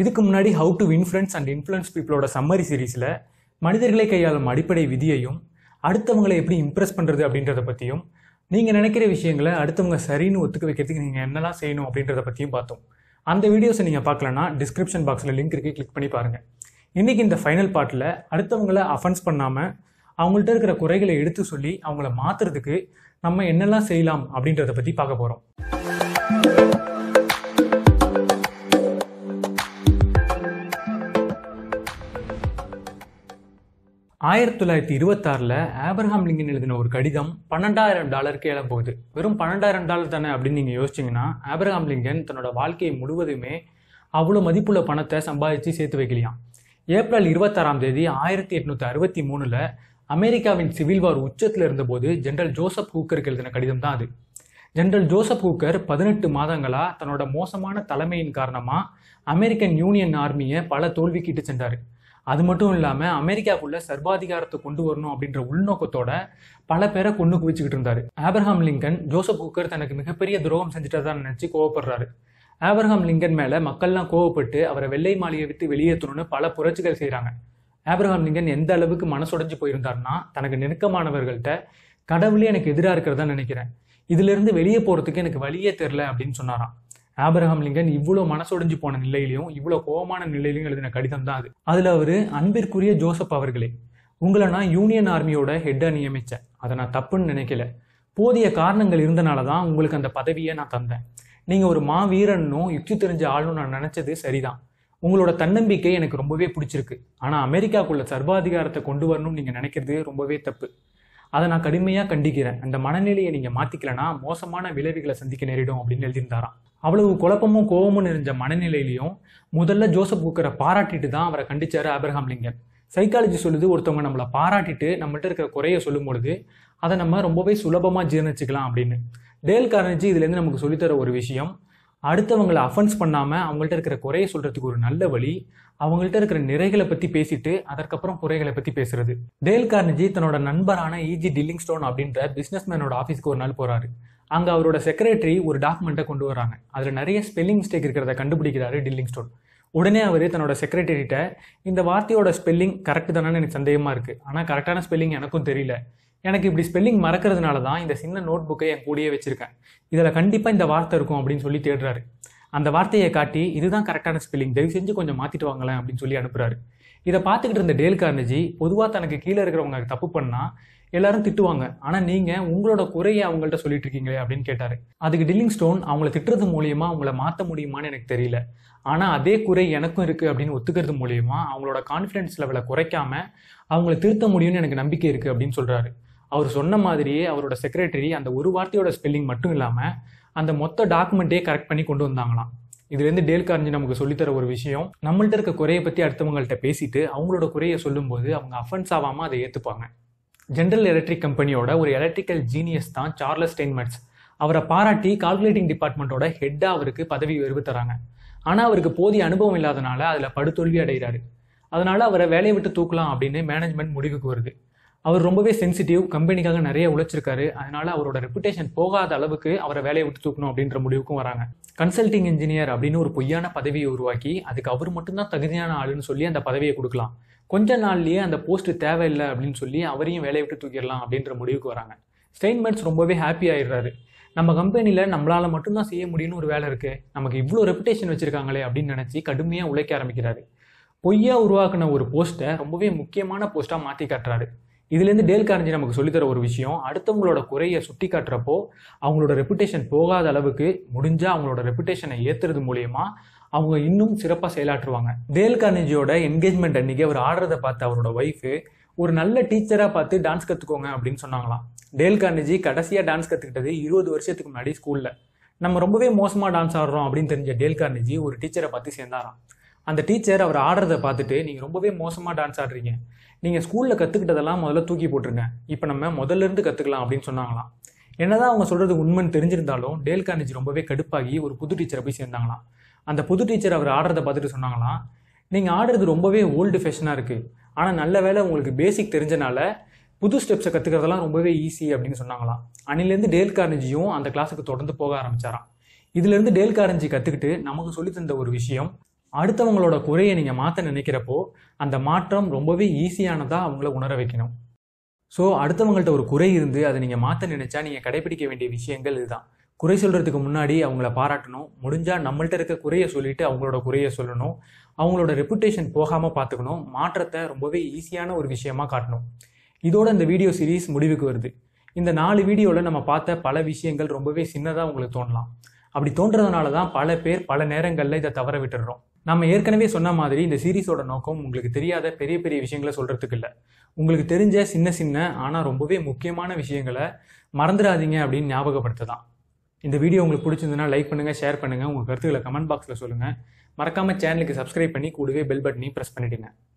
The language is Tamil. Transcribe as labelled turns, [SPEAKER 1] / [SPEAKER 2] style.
[SPEAKER 1] இதுக்கு முன்னாடி how to influence and influence பீப்புளோட சம்மரி சீரீஸில் மனிதர்களை கையாளும் அடிப்படை விதியையும் அடுத்தவங்களை எப்படி இம்ப்ரெஸ் பண்ணுறது அப்படின்றத பற்றியும் நீங்கள் நினைக்கிற விஷயங்களை அடுத்தவங்க சரின்னு ஒத்துக்க வைக்கிறதுக்கு நீங்கள் என்னெல்லாம் செய்யணும் அப்படின்றத பற்றியும் பார்த்தோம் அந்த வீடியோஸை நீங்கள் பார்க்கலன்னா டிஸ்கிரிப்ஷன் பாக்ஸில் லிங்க் இருக்கு கிளிக் பண்ணி பாருங்கள் இன்றைக்கி இந்த ஃபைனல் பார்ட்டில் அடுத்தவங்களை அஃபென்ஸ் பண்ணாமல் அவங்கள்ட்ட இருக்கிற குறைகளை எடுத்து சொல்லி அவங்கள மாற்றுறதுக்கு நம்ம என்னெல்லாம் செய்யலாம் அப்படின்றத பற்றி பார்க்க போகிறோம் ஆயிரத்தி தொள்ளாயிரத்தி இருபத்தாறில் ஆப்ரஹாம் லிங்கன் எழுதின ஒரு கடிதம் பன்னெண்டாயிரம் டாலருக்கு ஏலம் போகுது வெறும் பன்னெண்டாயிரம் டாலர் தானே அப்படின்னு நீங்கள் யோசிச்சிங்கன்னா ஆப்ரஹாம் லிங்கன் தன்னோட வாழ்க்கையை முழுவதுமே அவ்வளோ மதிப்புள்ள பணத்தை சம்பாதிச்சு சேர்த்து வைக்கலையாம் ஏப்ரல் இருபத்தாறாம் தேதி ஆயிரத்தி எட்நூற்றி அறுபத்தி மூணில் அமெரிக்காவின் சிவில் வார் உச்சத்தில் இருந்தபோது ஜெனரல் ஜோசப் ஹூக்கருக்கு எழுதின கடிதம் தான் அது ஜெனரல் ஜோசப் ஹூக்கர் பதினெட்டு மாதங்களாக தன்னோட மோசமான தலைமையின் காரணமாக அமெரிக்கன் யூனியன் ஆர்மியை பல தோல்விக்கிட்டு சென்றார் அது மட்டும் இல்லாமல் அமெரிக்காவுக்குள்ள சர்வாதிகாரத்தை கொண்டு வரணும் அப்படின்ற உள்நோக்கத்தோட பல பேரை கொண்டு குவிச்சுக்கிட்டு இருந்தார் ஆப்ரஹாம் லிங்கன் ஜோசப் ஹூக்கர் தனக்கு மிகப்பெரிய துரோகம் செஞ்சுட்டதான் நினச்சி கோவப்படுறாரு ஆப்ரஹாம் லிங்கன் மேலே மக்கள்லாம் கோவப்பட்டு அவரை வெள்ளை மாளிகை விட்டு வெளியேற்றணும்னு பல புரட்சிகள் செய்கிறாங்க ஆப்ரஹாம் லிங்கன் எந்த அளவுக்கு மனசுடைஞ்சு போயிருந்தாருன்னா தனக்கு நெருக்கமானவர்கள்ட்ட கடவுளே எனக்கு எதிராக இருக்கிறதா நினைக்கிறேன் இதிலிருந்து வெளியே போகிறதுக்கு எனக்கு வழியே தெரில அப்படின்னு சொன்னாராம் ஆபிரகாம் லிங்கன் இவ்வளோ மனசொடைஞ்சு போன நிலையிலையும் இவ்வளோ கோபமான நிலையிலையும் எழுதின கடிதம் தான் அது அதில் அவர் அன்பிற்குரிய ஜோசப் அவர்களே உங்களை நான் யூனியன் ஆர்மியோட ஹெட்டாக நியமித்தேன் அதை நான் தப்புன்னு நினைக்கல போதிய காரணங்கள் இருந்தனால தான் உங்களுக்கு அந்த பதவியை நான் தந்தேன் நீங்கள் ஒரு மா வீரனும் யுக்தி தெரிஞ்ச ஆளும் நான் நினச்சது சரிதான் உங்களோட தன்னம்பிக்கை எனக்கு ரொம்பவே பிடிச்சிருக்கு ஆனால் அமெரிக்காக்குள்ள சர்வாதிகாரத்தை கொண்டு வரணும்னு நீங்கள் நினைக்கிறது ரொம்பவே தப்பு அதை நான் கடுமையாக கண்டிக்கிறேன் அந்த மனநிலையை நீங்கள் மாற்றிக்கலனா மோசமான விளைவுகளை சந்திக்க நேரிடும் அப்படின்னு எழுதியிருந்தாராம் அவ்வளவு குழப்பமும் கோபமும் நிறைஞ்ச மனநிலையிலையும் முதல்ல ஜோசப் குக்கரை பாராட்டிட்டு தான் அவரை கண்டிச்சாரு ஆப்ரஹாம் லிங்கன் சைக்காலஜி சொல்லுது ஒருத்தவங்க நம்மளை பாராட்டிட்டு நம்மள்ட்ட இருக்கிற குறைய சொல்லும் பொழுது அதை நம்ம ரொம்பவே சுலபமாக ஜீர்ணிச்சுக்கலாம் அப்படின்னு டேல் கார்னஜி இதுலேருந்து நமக்கு சொல்லித்தர ஒரு விஷயம் அடுத்தவங்களை அஃபென்ஸ் பண்ணாமல் அவங்கள்ட்ட இருக்கிற குறைய சொல்கிறதுக்கு ஒரு நல்ல வழி அவங்கள்ட்ட இருக்கிற நிறைகளை பற்றி பேசிட்டு அதற்கப்புறம் குறைகளை பற்றி பேசுறது டேல் கார்னஜி தன்னோட நண்பரான இஜி டில்லிங் ஸ்டோன் அப்படின்ற பிஸ்னஸ் மேனோட ஆஃபீஸ்க்கு ஒரு நாள் போகிறாரு அங்கே அவரோட செக்ரட்டரி ஒரு டாக்குமெண்ட்டை கொண்டு வராங்க அதில் நிறைய ஸ்பெல்லிங் மிஸ்டேக் இருக்கிறத கண்டுபிடிக்கிறாரு டில்லிங் ஸ்டோன் உடனே அவர் தன்னோட செக்ரட்டரிட்ட இந்த வார்த்தையோட ஸ்பெல்லிங் கரெக்ட் தானே எனக்கு சந்தேகமாக இருக்குது ஆனால் கரெக்டான ஸ்பெல்லிங் எனக்கும் தெரியல எனக்கு இப்படி ஸ்பெல்லிங் மறக்கிறதுனால தான் இந்த சின்ன நோட் புக்கை என் கூடயே வச்சுருக்கேன் இதில் கண்டிப்பாக இந்த வார்த்தை இருக்கும் அப்படின்னு சொல்லி தேடுறாரு அந்த வார்த்தையை காட்டி இதுதான் கரெக்டான ஸ்பெல்லிங் தயவு செஞ்சு கொஞ்சம் மாற்றிட்டு வாங்களேன் அப்படின்னு சொல்லி அனுப்புறாரு இதை பார்த்துக்கிட்டு இருந்த டேல் கார்னஜி பொதுவாக தனக்கு கீழே இருக்கிறவங்க தப்பு பண்ணால் எல்லாரும் திட்டுவாங்க ஆனால் நீங்கள் உங்களோட குறையை அவங்கள்ட்ட சொல்லிட்டு இருக்கீங்களே அப்படின்னு கேட்டார் அதுக்கு டில்லிங் ஸ்டோன் அவங்கள திட்டுறது மூலியமா அவங்கள மாற்ற முடியுமான்னு எனக்கு தெரியல ஆனால் அதே குறை எனக்கும் இருக்குது அப்படின்னு ஒத்துக்கிறது மூலியமா அவங்களோட கான்ஃபிடன்ஸ் லெவலை குறைக்காம அவங்கள திருத்த முடியும்னு எனக்கு நம்பிக்கை இருக்குது அப்படின்னு சொல்கிறாரு அவர் சொன்ன மாதிரியே அவரோட செக்ரட்டரி அந்த ஒரு வார்த்தையோட ஸ்பெல்லிங் மட்டும் இல்லாமல் அந்த மொத்த டாக்குமெண்ட்டே கரெக்ட் பண்ணி கொண்டு வந்தாங்களாம் இதுலேருந்து டேல் கார்ஞ்சி நமக்கு சொல்லித்தர ஒரு விஷயம் நம்மள்ட்ட இருக்க குறையை பற்றி அடுத்தவங்கள்ட்ட பேசிட்டு அவங்களோட குறையை சொல்லும்போது அவங்க அஃபென்ஸ் ஆகாமல் அதை ஏற்றுப்பாங்க ஜென்ரல் எலக்ட்ரிக் கம்பெனியோட ஒரு எலக்ட்ரிக்கல் ஜீனியஸ் தான் சார்லஸ் ஸ்டெயின்மெட்ஸ் அவரை பாராட்டி கால்குலேட்டிங் டிபார்ட்மெண்ட்டோட ஹெட்டாக அவருக்கு பதவி உயர்வு தராங்க ஆனால் அவருக்கு போதிய அனுபவம் இல்லாதனால அதில் படுதோல்வி அடைகிறாரு அதனால அவரை வேலையை விட்டு தூக்கலாம் அப்படின்னு மேனேஜ்மெண்ட் முடிவுக்கு வருது அவர் ரொம்பவே சென்சிட்டிவ் கம்பெனிக்காக நிறைய உழைச்சிருக்காரு அதனால அவரோட ரெப்புடேஷன் போகாத அளவுக்கு அவரை வேலையை விட்டு தூக்கணும் அப்படின்ற முடிவுக்கும் வராங்க கன்சல்டிங் இன்ஜினியர் அப்படின்னு ஒரு பொய்யான பதவியை உருவாக்கி அதுக்கு அவர் மட்டும்தான் தகுதியான ஆளுன்னு சொல்லி அந்த பதவியை கொடுக்கலாம் கொஞ்ச நாள்லயே அந்த போஸ்ட் தேவையில்லை அப்படின்னு சொல்லி அவரையும் வேலையை விட்டு தூக்கிடலாம் அப்படின்ற முடிவுக்கு வராங்க ஸ்டெயின்மெண்ட்ஸ் ரொம்பவே ஹாப்பி ஆயிடுறாரு நம்ம கம்பெனியில் நம்மளால மட்டும்தான் செய்ய முடியும்னு ஒரு வேலை இருக்கு நமக்கு இவ்வளோ ரெப்புடேஷன் வச்சிருக்காங்களே அப்படின்னு நினச்சி கடுமையாக உழைக்க ஆரம்பிக்கிறாரு பொய்யா உருவாக்கின ஒரு போஸ்ட்டை ரொம்பவே முக்கியமான போஸ்ட்டாக மாற்றி காட்டுறாரு இதுலேருந்து டேல் கார்னஜி நமக்கு சொல்லித்தர ஒரு விஷயம் அடுத்தவங்களோட குறையை சுட்டி காட்டுறப்போ அவங்களோட ரெப்புடேஷன் போகாத அளவுக்கு முடிஞ்சா அவங்களோட ரெப்புடேஷனை ஏற்றுறது மூலியமா அவங்க இன்னும் சிறப்பாக செயலாற்றுவாங்க டேல் கார்னேஜியோட என்கேஜ்மெண்ட் அன்னைக்கு அவர் ஆடுறதை பார்த்து அவரோட ஒய்ஃபு ஒரு நல்ல டீச்சராக பார்த்து டான்ஸ் கற்றுக்கோங்க அப்படின்னு சொன்னாங்களாம் டேல் கார்னேஜி கடைசியாக டான்ஸ் கற்றுக்கிட்டது இருபது வருஷத்துக்கு முன்னாடி ஸ்கூலில் நம்ம ரொம்பவே மோசமாக டான்ஸ் ஆடுறோம் அப்படின்னு தெரிஞ்ச டேல் கார்னேஜி ஒரு டீச்சரை பார்த்து சேர்ந்தாராம் அந்த டீச்சர் அவர் ஆடுறதை பார்த்துட்டு நீங்கள் ரொம்பவே மோசமாக டான்ஸ் ஆடுறீங்க நீங்கள் ஸ்கூலில் கற்றுக்கிட்டதெல்லாம் முதல்ல தூக்கி போட்டுருங்க இப்போ நம்ம முதல்ல இருந்து கற்றுக்கலாம் அப்படின்னு சொன்னாங்களாம் என்னதான் அவங்க சொல்கிறது உண்மைன்னு தெரிஞ்சிருந்தாலும் டேல் கார்னேஜி ரொம்பவே கடுப்பாகி ஒரு புது டீச்சரை போய் சேர்ந்தாங்களாம் அந்த புது டீச்சர் அவர் ஆடுறதை பார்த்துட்டு சொன்னாங்களாம் நீங்கள் ஆடுறது ரொம்பவே ஓல்டு ஃபேஷனாக இருக்குது ஆனால் நல்ல வேளை உங்களுக்கு பேசிக் தெரிஞ்சனால புது ஸ்டெப்ஸை கற்றுக்கிறதெல்லாம் ரொம்பவே ஈஸி அப்படின்னு சொன்னாங்களாம் அன்னிலேருந்து டேல் கார்னேஜியும் அந்த கிளாஸுக்கு தொடர்ந்து போக ஆரம்பிச்சாராம் இதுலேருந்து டேல் கார்னேஜி கற்றுக்கிட்டு நமக்கு சொல்லி தந்த ஒரு விஷயம் அடுத்தவங்களோட குறையை நீங்கள் மாற்ற நினைக்கிறப்போ அந்த மாற்றம் ரொம்பவே ஈஸியானதாக அவங்கள உணர வைக்கணும் ஸோ அடுத்தவங்கள்ட்ட ஒரு குறை இருந்து அதை நீங்கள் மாற்ற நினைச்சா நீங்கள் கடைபிடிக்க வேண்டிய விஷயங்கள் இதுதான் குறை சொல்கிறதுக்கு முன்னாடி அவங்கள பாராட்டணும் முடிஞ்சால் நம்மள்ட்ட இருக்க குறையை சொல்லிட்டு அவங்களோட குறையை சொல்லணும் அவங்களோட ரெப்புடேஷன் போகாமல் பார்த்துக்கணும் மாற்றத்தை ரொம்பவே ஈஸியான ஒரு விஷயமா காட்டணும் இதோட இந்த வீடியோ சீரிஸ் முடிவுக்கு வருது இந்த நாலு வீடியோவில் நம்ம பார்த்த பல விஷயங்கள் ரொம்பவே சின்னதாக உங்களுக்கு தோணலாம் அப்படி தோன்றதுனால தான் பல பேர் பல நேரங்களில் இதை தவற விட்டுடுறோம் நம்ம ஏற்கனவே சொன்ன மாதிரி இந்த சீரிஸோட நோக்கம் உங்களுக்கு தெரியாத பெரிய பெரிய விஷயங்களை சொல்கிறதுக்கு இல்லை உங்களுக்கு தெரிஞ்ச சின்ன சின்ன ஆனால் ரொம்பவே முக்கியமான விஷயங்களை மறந்துடாதீங்க அப்படின்னு ஞாபகப்படுத்த தான் இந்த வீடியோ உங்களுக்கு பிடிச்சிருந்ததுன்னா லைக் பண்ணுங்கள் ஷேர் பண்ணுங்கள் உங்கள் கருத்துக்களை கமெண்ட் பாக்ஸில் சொல்லுங்கள் மறக்காமல் சேனலுக்கு சப்ஸ்கிரைப் பண்ணி கூடவே பெல் பட்டனையும் ப்ரெஸ் பண்ணிவிடுங்க